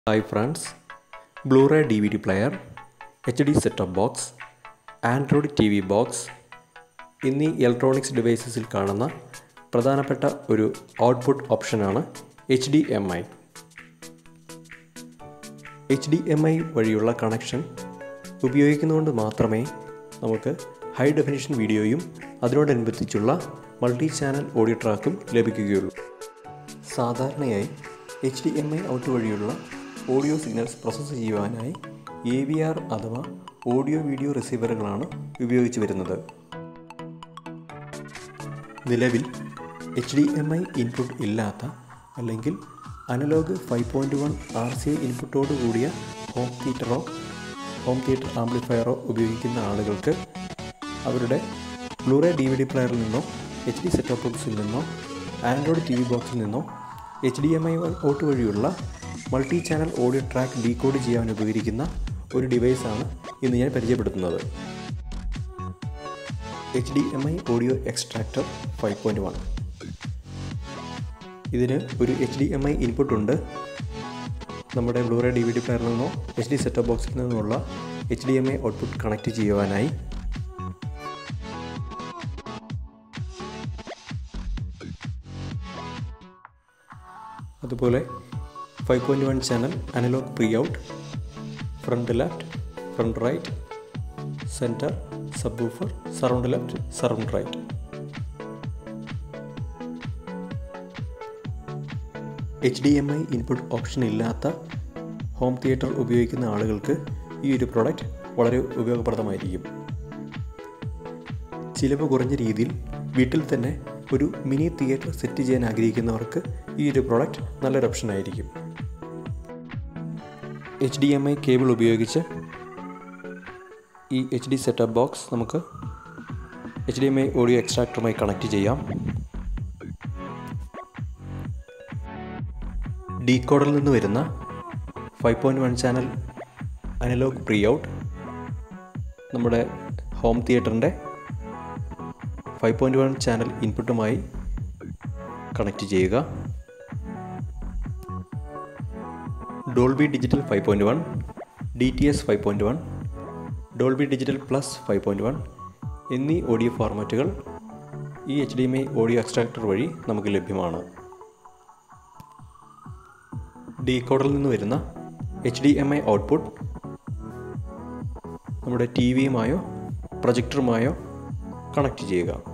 hi friends Blu ray D V D player H D setup box Android T V box എന്നീ electronics ഡിവൈസസിൽ കാണുന്ന പ്രധാനപ്പെട്ട ഒരു output ഓപ്ഷനാണ് H D M I H D M I വഴിയുള്ള connection ഉപയോഗിക്കുന്നതുകൊണ്ട് മാത്രമേ നമുക്ക് ഹൈ ഡെഫിനിഷൻ വീഡിയോയും അതിനോടനുബന്ധിച്ചുള്ള മൾട്ടി ചാനൽ ഓഡിയോ ട്രാക്കും ലഭിക്കുകയുള്ളൂ സാധാരണയായി H D M I out വഴിയുള്ള ഓഡിയോ സിഗ്നൽസ് പ്രോസസ്സ് ചെയ്യുവാനായി എ വി ആർ അഥവാ ഓഡിയോ വീഡിയോ റിസീവറുകളാണ് ഉപയോഗിച്ചു വരുന്നത് നിലവിൽ H D M I input ഇല്ലാത്ത അല്ലെങ്കിൽ analog five point one R C I ഇൻപുട്ടോട് കൂടിയ ഹോം തിയേറ്ററോ ഹോം തിയേറ്റർ ആംപ്ലിഫയറോ ഉപയോഗിക്കുന്ന ആളുകൾക്ക് അവരുടെ ബ്ലൂറേ ഡി വി ഡി പ്ലെയറിൽ നിന്നോ എച്ച് ഡി സെറ്റോപ്പ് ബോക്സിൽ നിന്നോ ആൻഡ്രോയിഡ് ടി വി ബോക്സിൽ നിന്നോ H D M I out വഴിയുള്ള multi channel audio track decode ചെയ്യാൻ ഉപകരിക്കുന്ന ഒരു ഡിവൈസാണ് ഇന്ന് ഞാൻ പരിചയപ്പെടുത്തുന്നത് H D M I audio extractor five point one ഇതിന് ഒരു H D M I input ഉണ്ട് നമ്മുടെ ബ്ലൂറേ ഡി വി ഡി പ്ലെയറിൽ നിന്നോ എച്ച് ഡി സെറ്റപ്പ് ബോക്സിൽ നിന്നുമുള്ള H D M I output connect ചെയ്യുവാനായി അതുപോലെ five point one channel analog pre out front left front right centre subwoofer surround left surround right H D M I input option ഇല്ലാത്ത home theatre ഉപയോഗിക്കുന്ന ആളുകൾക്ക് ഈ ഒരു product വളരെ ഉപയോഗപ്രദമായിരിക്കും ചിലവ് കുറഞ്ഞ രീതിയിൽ വീട്ടിൽ തന്നെ ഒരു മിനി തിയേറ്റർ സെറ്റ് ചെയ്യാൻ ആഗ്രഹിക്കുന്നവർക്ക് ഈ ഒരു പ്രോഡക്റ്റ് നല്ലൊരു ഓപ്ഷൻ ആയിരിക്കും H D M I cable ഉപയോഗിച്ച് ഈ എച്ച് ഡി സെറ്റപ്പ് ബോക്സ് നമുക്ക് H D M I audio എക്സ്ട്രാക്ടറുമായി കണക്ട് ചെയ്യാം ഡി കോഡിൽ നിന്ന് വരുന്ന five point one channel analog pre out നമ്മുടെ ഹോം തിയേറ്ററിൻ്റെ ഫൈവ് പോയിൻറ്റ് വൺ ചാനൽ ഇൻപുട്ടുമായി കണക്റ്റ് ചെയ്യുക Dolby digital five point one D T S five point one Dolby digital plus five point one എന്നീ ഓഡിയോ ഫോർമാറ്റുകൾ ഈ H D M I audio extractor വഴി നമുക്ക് ലഭ്യമാണ് ഡി കോഡിൽ നിന്ന് വരുന്ന H D M I output നമ്മുടെ ടി വിയുമായോ പ്രൊജക്ടറുമായോ കണക്റ്റ് ചെയ്യുക